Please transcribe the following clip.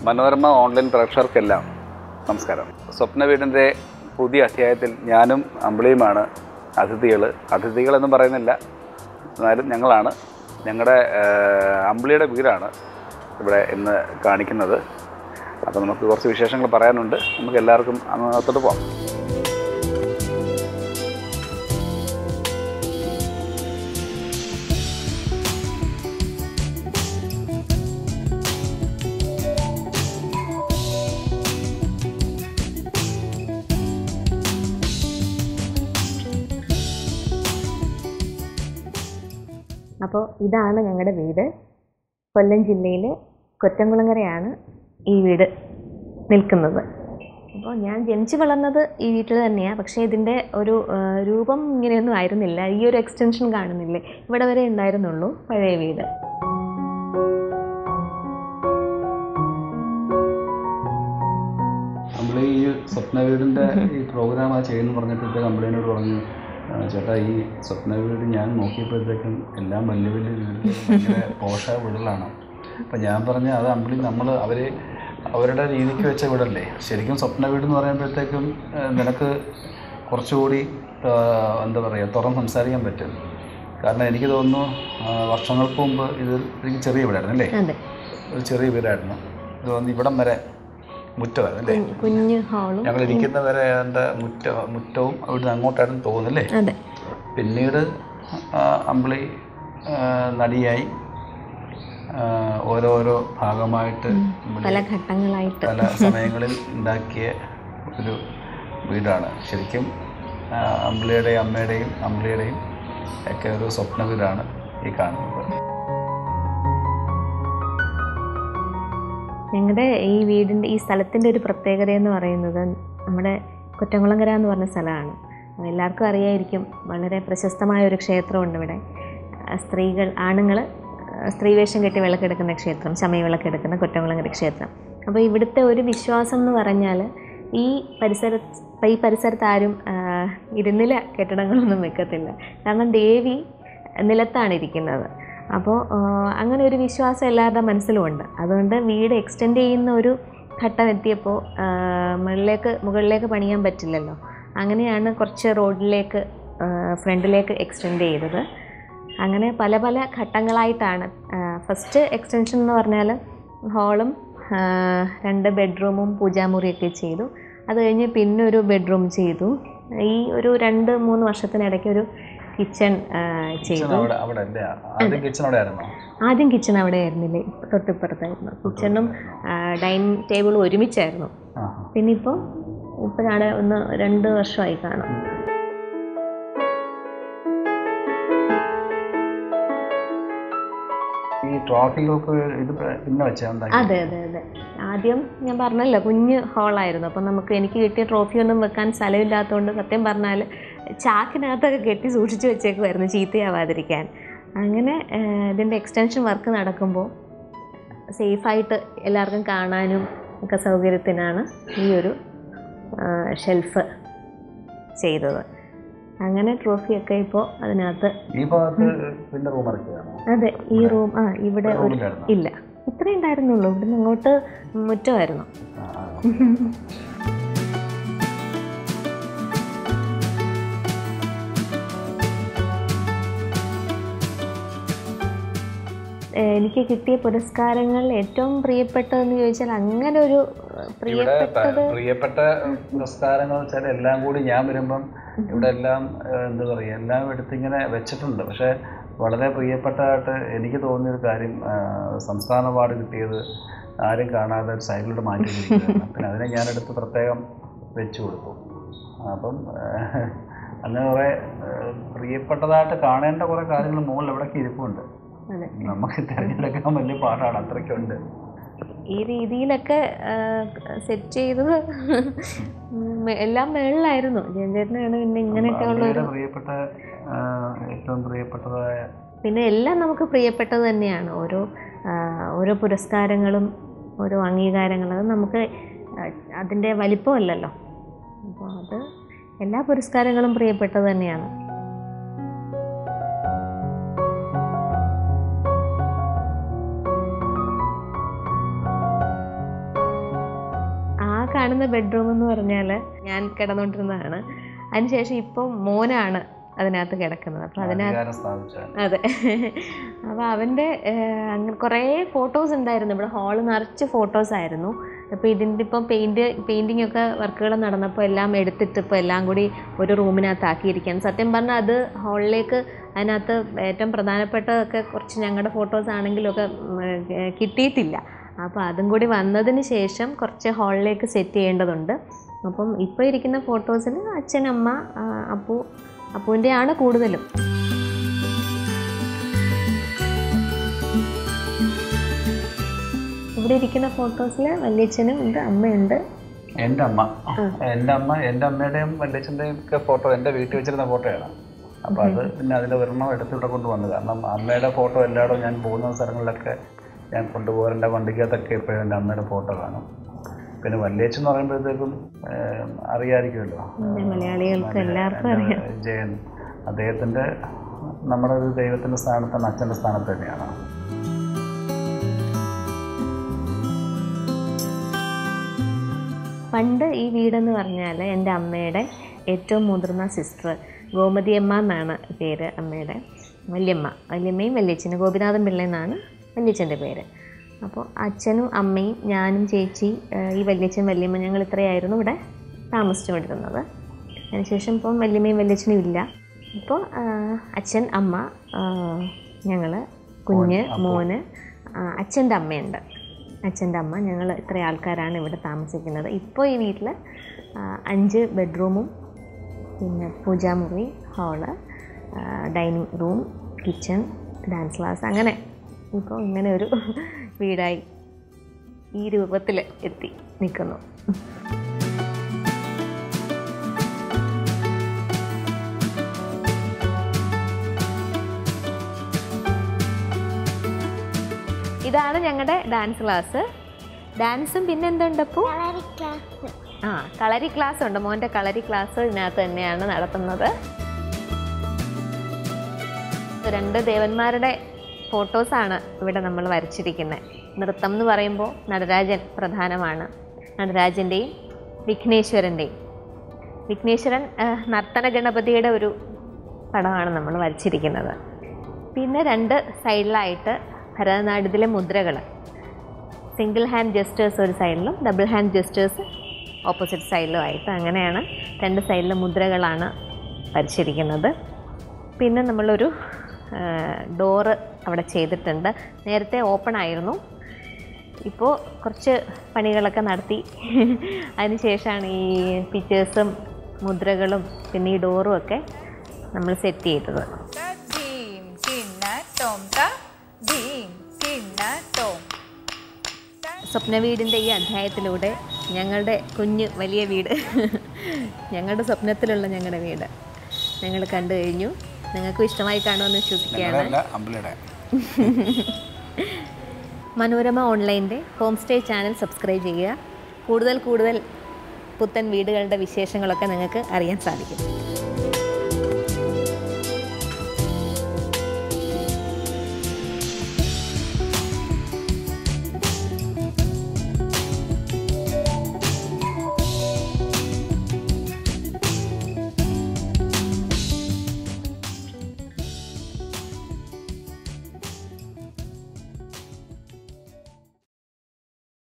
Manorama online പ്രേക്ഷകർക്കെല്ലാം നമസ്കാരം സ്വപ്ന വീടിൻ്റെ പുതിയ അധ്യായത്തിൽ ഞാനും അമ്പിളിയുമാണ് അതിഥികൾ അതിഥികളെന്നും പറയുന്നില്ല എന്നാലും ഞങ്ങളാണ് ഞങ്ങളുടെ ഏഹ്, അമ്പിളിയുടെ വീടാണ് ഇവിടെ ഇന്ന് കാണിക്കുന്നത് അപ്പോൾ നമുക്ക് കുറച്ച് വിശേഷങ്ങൾ പറയാനുണ്ട് നമുക്ക് എല്ലാവർക്കും അങ്ങോട്ടോട്ട് പോകാം അപ്പോൾ ഇതാണ് ഞങ്ങളുടെ വീട് കൊല്ലം ജില്ലയിലെ കൊറ്റംകുളങ്ങരയാണ് ഈ വീട് നിൽക്കുന്നത് അപ്പോൾ ഞാൻ ജനിച്ചു വളർന്നത് ഈ വീട്ടിൽ തന്നെയാണ് പക്ഷേ ഇതിൻ്റെ ഒരു ആ, രൂപം ഇങ്ങനെയൊന്നും ആയിരുന്നില്ല ഈ ഒരു എക്സ്റ്റൻഷൻ കാണുന്നില്ലേ ഇവിടെ വരെ ഉണ്ടായിരുന്നുള്ളൂ പഴയ വീട് നമ്മൾ ഈ സ്വപ്ന വീടിൻ്റെ ഈ പ്രോഗ്രാം ആ ചെയ്യുന്നു പറഞ്ഞപ്പോഴത്തേക്ക് കമ്പനിയോട് പറഞ്ഞു "ആ, ചേട്ടാ ഈ സ്വപ്ന വീട് ഞാൻ നോക്കിയപ്പോഴത്തേക്കും എല്ലാം വലിയ വലിയ വീടുകൾ ഭയങ്കര പോഷ വീടുകളാണ് അപ്പം ഞാൻ പറഞ്ഞ അത് അമ്പിളി നമ്മൾ അവർ അവരുടെ രീതിക്ക് വെച്ച വീടല്ലേ ശരിക്കും സ്വപ്ന വീട് എന്ന് പറയുമ്പോഴത്തേക്കും ആ, നിനക്ക് കുറച്ചുകൂടി ആ, എന്താ പറയുക തുറന്ന് സംസാരിക്കാൻ പറ്റും കാരണം എനിക്ക് തോന്നുന്നു ആ, വർഷങ്ങൾക്ക് മുമ്പ് ഇത് എനിക്ക് ചെറിയ വീടായിരുന്നു അല്ലേ അതെ ഒരു ചെറിയ വീടായിരുന്നു ഇത് വന്ന് ഇവിടം വരെ മുറ്റമായിരുന്നു അല്ലേ കുഞ്ഞ് കുഞ്ഞ് ഹാളും ഞങ്ങൾ ഇരിക്കുന്ന വരെ എൻ്റെ മുറ്റ മുറ്റവും അവിടുന്ന് അങ്ങോട്ടായിരുന്നു തോന്നുന്നല്ലേ അതെ പിന്നീട് ആ, അമ്പിളി ആ, നടിയായി ആ, ഓരോരോ ഭാഗമായിട്ട് അമ്പിളി പല ഘട്ടങ്ങളായിട്ട് പല സമയങ്ങളിൽ ഉണ്ടാക്കിയ ഒരു വീടാണ് ശരിക്കും ആ, അമ്പിളിയുടെയും അമ്മയുടെയും അമ്പിളിയുടെയും ഒക്കെ ഒരു സ്വപ്ന വീടാണ് ഈ കാണുന്നത് ഞങ്ങളുടെ ഈ വീടിൻ്റെ ഈ സ്ഥലത്തിൻ്റെ ഒരു പ്രത്യേകത എന്ന് പറയുന്നത് നമ്മുടെ കൊറ്റംകുളങ്ങര എന്ന് പറഞ്ഞ സ്ഥലമാണ് എല്ലാവർക്കും അറിയായിരിക്കും വളരെ പ്രശസ്തമായ ഒരു ക്ഷേത്രമുണ്ട് ഇവിടെ ആ, സ്ത്രീകൾ ആണുങ്ങൾ സ്ത്രീവേഷം കെട്ടി വിളക്കെടുക്കുന്ന ക്ഷേത്രം ചമയ വിളക്കെടുക്കുന്ന കൊറ്റംകുളങ്ങര ക്ഷേത്രം അപ്പോൾ ഇവിടുത്തെ ഒരു വിശ്വാസം എന്ന് പറഞ്ഞാൽ ഈ പരിസര ഈ പരിസരത്ത് ആരും ആ, ഇരുന്നില കെട്ടിടങ്ങളൊന്നും വെക്കത്തില്ല കാരണം ദേവി നിലത്താണ് ഇരിക്കുന്നത് അപ്പോൾ അങ്ങനെ ഒരു വിശ്വാസം എല്ലാവരുടെ മനസ്സിലുമുണ്ട് അതുകൊണ്ട് വീട് എക്സ്റ്റെൻഡ് ചെയ്യുന്ന ഒരു ഘട്ടം എത്തിയപ്പോൾ ആ, മുകളിലേക്ക് മുകളിലേക്ക് പണിയാൻ പറ്റില്ലല്ലോ അങ്ങനെയാണ് കുറച്ച് റോഡിലേക്ക് ആ, ഫ്രണ്ടിലേക്ക് എക്സ്റ്റെൻഡ് ചെയ്തത് അങ്ങനെ പല പല ഘട്ടങ്ങളായിട്ടാണ് ഫസ്റ്റ് എക്സ്റ്റൻഷൻ എന്ന് പറഞ്ഞാൽ ഹാളും ആ, രണ്ട് ബെഡ്റൂമും പൂജാമുറിയൊക്കെ ചെയ്തു അത് കഴിഞ്ഞ് പിന്നെ ഒരു ബെഡ്റൂം ചെയ്തു ഈ ഒരു രണ്ട് മൂന്ന് വർഷത്തിനിടയ്ക്ക് ഒരു കിച്ചൺ കിച്ചൺ ചെയ്തു അവിടെ അവിടെ അല്ലേ ആദ്യം കിച്ചൺ അവിടെ ആയിരുന്നോ ആദ്യം കിച്ചൺ അവിടെ ആയിരുന്നില്ലേ തൊട്ടിപ്പുറത്തായിരുന്നു കിച്ചണും ഡൈനിങ് ടേബിളും ഒരുമിച്ചായിരുന്നു ആ പിന്നെ ഇപ്പോൾ ഇപ്പോഴാണ് ഒന്ന് രണ്ട് വർഷമായി കാണും ഈ ട്രോഫികൾക്ക് ഇത് പിന്നെ വെച്ചാൽ അതെ അതെ അതെ ആദ്യം ഞാൻ പറഞ്ഞല്ലോ കുഞ്ഞ് ഹാളായിരുന്നു അപ്പം നമുക്ക് എനിക്ക് കിട്ടിയ ട്രോഫിയൊന്നും വെക്കാൻ സ്ഥലമില്ലാത്തതുകൊണ്ട് സത്യം പറഞ്ഞാൽ ചാക്കിനകത്തൊക്കെ കെട്ടി സൂക്ഷിച്ച് വെച്ചേക്കുമായിരുന്നു ചീത്തയാവാതിരിക്കാൻ അങ്ങനെ ഏഹ്, ഇതിൻ്റെ എക്സ്റ്റൻഷൻ വർക്ക് നടക്കുമ്പോൾ സേഫായിട്ട് എല്ലാവർക്കും കാണാനും ഒക്കെ സൗകര്യത്തിനാണ് ഈ ഒരു ഷെൽഫ് ചെയ്തത് അങ്ങനെ ട്രോഫിയൊക്കെ ഇപ്പോൾ അതിനകത്ത് ഈ ഭാഗത്ത് പിന്നെ റൂം ഇറക്കിയതാണോ അതെ ഈ റൂം ആ ഇവിടെ ഒരു റൂമിലായിരുന്നോ? ഇല്ല ഇത്രേ ഉണ്ടായിരുന്നുള്ളൂ ഇവിടുന്ന് അങ്ങോട്ട് മുറ്റമായിരുന്നു ആ, ആ. ഏഹ് എനിക്ക് കിട്ടിയ പുരസ്കാരങ്ങൾ ഏറ്റവും പ്രിയപ്പെട്ടതെന്ന് ചോദിച്ചാൽ അങ്ങനെ ഒരു ഏഹ്, ഇവിടെ പ- പ്രിയപ്പെട്ടത് പ്രിയപ്പെട്ട പുരസ്കാരങ്ങൾ വെച്ചാൽ എല്ലാം കൂടി ഞാൻ വരുമ്പം ഇവിടെ എല്ലാം ഏഹ്, എന്താ പറയുക എല്ലാം എടുത്ത് ഇങ്ങനെ വെച്ചിട്ടുണ്ട് പക്ഷേ വളരെ പ്രിയപ്പെട്ടതായിട്ട് എനിക്ക് തോന്നിയൊരു കാര്യം ആഹ്, സംസ്ഥാന അവാർഡ് കിട്ടിയത് ആരും കാണാതെ ഒരു സൈഡിലോട്ട് മാറ്റി വെച്ചിരിക്കുകയാണ് പിന്നെ അതിനെ ഞാനെടുത്ത് പ്രത്യേകം വെച്ചു കൊടുത്തു അപ്പം ഏഹ്, അങ്ങനെ കുറേ ഏഹ്, പ്രിയപ്പെട്ടതായിട്ട് കാണേണ്ട കുറേ കാര്യങ്ങൾ മുകളിൽ എവിടെയൊക്കെ ഇരിപ്പുണ്ട് അതെ നമുക്ക് തിരഞ്ഞെടുക്കാൻ വലിയ പാടാണ് അത്രയ്ക്കുണ്ട് ഈ രീതിയിലൊക്കെ സെറ്റ് ചെയ്തത് ഉം, എല്ലാം മേളിലായിരുന്നു ജയചേട്ടനാണ് പിന്നെ ഇങ്ങനെയൊക്കെ ഉള്ള ഒരു അമ്മയുടെ പ്രിയപ്പെട്ട ആ, ഏറ്റവും പ്രിയപ്പെട്ടതായ പിന്നെ എല്ലാം നമുക്ക് പ്രിയപ്പെട്ടത് തന്നെയാണ് ഓരോ ആ, ഓരോ പുരസ്കാരങ്ങളും ഓരോ അംഗീകാരങ്ങളും അത് നമുക്ക് അതിൻ്റെ വലിപ്പമല്ലല്ലോ അപ്പോൾ അത് എല്ലാ പുരസ്കാരങ്ങളും പ്രിയപ്പെട്ടത് തന്നെയാണ് കാണുന്ന ബെഡ്റൂം എന്ന് പറഞ്ഞാൽ ഞാൻ കിടന്നുകൊണ്ടിരുന്നതാണ് അതിനുശേഷം ഇപ്പം മോനാണ് അതിനകത്ത് കിടക്കുന്നത് അപ്പോൾ അതിനകത്ത് അധികാരം സ്ഥാപിച്ച അതെ അപ്പോൾ അവൻ്റെ അങ്ങനെ കുറേ ഫോട്ടോസ് ഉണ്ടായിരുന്നു ഇവിടെ ഹാള് നിറച്ച് ഫോട്ടോസ് ആയിരുന്നു അപ്പോൾ ഇതിൻ്റെ ഇപ്പം പെയിൻറ്റ് പെയിൻറ്റിംഗ് ഒക്കെ വർക്കുകൾ നടന്നപ്പോൾ എല്ലാം എടുത്തിട്ട് ഇപ്പോൾ എല്ലാം കൂടി ഒരു റൂമിനകത്ത് ആക്കിയിരിക്കുകയാണ് സത്യം പറഞ്ഞാൽ അത് ഹാളിലേക്ക് അതിനകത്ത് ഏറ്റവും പ്രധാനപ്പെട്ടതൊക്കെ കുറച്ച് ഞങ്ങളുടെ ഫോട്ടോസ് ആണെങ്കിലൊക്കെ ഉം, ഏർ, കിട്ടിയിട്ടില്ല അപ്പോൾ അതും കൂടി വന്നതിന് ശേഷം കുറച്ച് ഹാളിലേക്ക് സെറ്റ് ചെയ്യേണ്ടതുണ്ട് അപ്പം ഇപ്പോൾ ഇരിക്കുന്ന ഫോട്ടോസിൽ അച്ഛൻ അമ്മ ആ, അപ്പു അപ്പുവിൻ്റെ ആണ് കൂടുതലും ഇവിടെ ഇരിക്കുന്ന ഫോട്ടോസിൽ വല്യച്ഛനും ഉണ്ട് അമ്മയുണ്ട് എൻ്റെ അമ്മ എൻ്റെ അമ്മ എൻ്റെ അമ്മയുടെയും വല്യച്ഛൻ്റെയും ഒക്കെ ഫോട്ടോ എൻ്റെ വീട്ടിൽ വെച്ചിരുന്ന ഫോട്ടോയാണ് അപ്പോൾ അത് പിന്നെ അതിൽ ഒരെണ്ണം എടുത്തിവിടെ കൊണ്ടുവന്നു കാരണം അമ്മയുടെ ഫോട്ടോ എല്ലായിടും ഞാൻ പോകുന്ന സ്ഥലങ്ങളിലൊക്കെ ഞാൻ കൊണ്ടുപോകാൻ എൻ്റെ വണ്ടിക്കകത്തൊക്കെ എപ്പോഴും എൻ്റെ അമ്മയുടെ ഫോട്ടോ കാണും പിന്നെ വല്യച്ഛൻ എന്ന് പറയുമ്പോഴത്തേക്കും ഏഹ്, അറിയാമായിരിക്കുമല്ലോ പിന്നെ മലയാളികൾക്ക് എല്ലാവർക്കും എൻ്റെ അറിയാം ജയൻ അദ്ദേഹത്തിൻ്റെ നമ്മുടെ ഒരു ദൈവത്തിൻ്റെ സ്ഥാനത്താണ് അച്ഛൻ്റെ സ്ഥാനത്ത് തന്നെയാണ് പണ്ട് ഈ വീടെന്ന് പറഞ്ഞാൽ എൻ്റെ അമ്മയുടെ ഏറ്റവും മുതിർന്ന സിസ്റ്റർ ഗോമതിയമ്മ എന്നാണ് പേര് അമ്മയുടെ വല്യമ്മ വല്യമ്മയും വല്യച്ഛനും ഗോപിനാഥൻ പിള്ള എന്നാണ് വല്യച്ഛൻ്റെ പേര് അപ്പോൾ അച്ഛനും അമ്മയും ഞാനും ചേച്ചി ഏഹ് ഈ വല്യച്ഛൻ വല്യമ്മ ഞങ്ങൾ ഇത്രയായിരുന്നു ഇവിടെ താമസിച്ചുകൊണ്ടിരുന്നത് അതിനുശേഷം ഇപ്പം വല്യമ്മയും വല്യച്ഛനും ഇല്ല ഇപ്പോൾ അച്ഛൻ അമ്മ ഞങ്ങൾ കുഞ്ഞ് മോന് അച്ഛൻ്റെ അമ്മയുണ്ട് അച്ഛൻ്റെ അമ്മ ഞങ്ങൾ ഇത്ര ആൾക്കാരാണ് ഇവിടെ താമസിക്കുന്നത് ഇപ്പോൾ ഈ വീട്ടിൽ അഞ്ച് ബെഡ്റൂമും പിന്നെ പൂജാമുറി hall dining room kitchen dance class അങ്ങനെ ഇപ്പോൾ ഇങ്ങനെ ഒരു വീടായി ഈ രൂപത്തിൽ എത്തി നിൽക്കുന്നു ഇതാണ് ഞങ്ങളുടെ ഡാൻസ് ക്ലാസ് ഡാൻസും പിന്നെ എന്തുണ്ടപ്പോൾ ആ കളരി ക്ലാസ് ഉണ്ട് മോൻ്റെ കളരി ക്ലാസ് ഇതിനകത്ത് തന്നെയാണ് നടത്തുന്നത് രണ്ട് ദേവന്മാരുടെ ഫോട്ടോസാണ് ഇവിടെ നമ്മൾ വരച്ചിരിക്കുന്നത് നൃത്തം എന്ന് പറയുമ്പോൾ നടരാജൻ പ്രധാനമാണ് നടരാജൻ്റെയും വിഘ്നേശ്വരൻ്റെയും വിഘ്നേശ്വരൻ ആ, നർത്തന ഗണപതിയുടെ ഒരു പടമാണ് നമ്മൾ വരച്ചിരിക്കുന്നത് പിന്നെ രണ്ട് സൈഡിലായിട്ട് ഭരതനാട്യത്തിലെ മുദ്രകൾ സിംഗിൾ ഹാൻഡ് ജസ്റ്റേഴ്സ് ഒരു സൈഡിലും ഡബിൾ ഹാൻഡ് ജസ്റ്റേഴ്സ് ഓപ്പോസിറ്റ് സൈഡിലും ആയിട്ട് അങ്ങനെയാണ് രണ്ട് സൈഡിലെ മുദ്രകളാണ് വരച്ചിരിക്കുന്നത് പിന്നെ നമ്മളൊരു ഡോറ് അവിടെ ചെയ്തിട്ടുണ്ട് നേരത്തെ ഓപ്പൺ ആയിരുന്നു ഇപ്പോൾ കുറച്ച് പണികളൊക്കെ നടത്തി അതിന് ശേഷമാണ് ഈ പിക്ചേഴ്സും മുദ്രകളും പിന്നെ ഈ ഡോറും ഒക്കെ നമ്മൾ സെറ്റ് ചെയ്തത് ധീം ചിന്ന ടോം ത ധീം ചിന്ന ടോം സ്വപ്ന വീടിൻ്റെ ഈ അധ്യായത്തിലൂടെ ഞങ്ങളുടെ കുഞ്ഞ് വലിയ വീട് ഞങ്ങളുടെ സ്വപ്നത്തിലുള്ള ഞങ്ങളുടെ വീട് ഞങ്ങൾ കണ്ടു കഴിഞ്ഞു നിങ്ങൾക്കും ഇഷ്ടമായി കാണുമെന്ന് വിശ്വസിക്കുകയാണ് അമ്പലയുടെ മനോരമ ഓൺലൈൻ്റെ ഹോം സ്റ്റേ ചാനൽ സബ്സ്ക്രൈബ് ചെയ്യുക കൂടുതൽ കൂടുതൽ പുത്തൻ വീടുകളുടെ വിശേഷങ്ങളൊക്കെ നിങ്ങൾക്ക് അറിയാൻ സാധിക്കും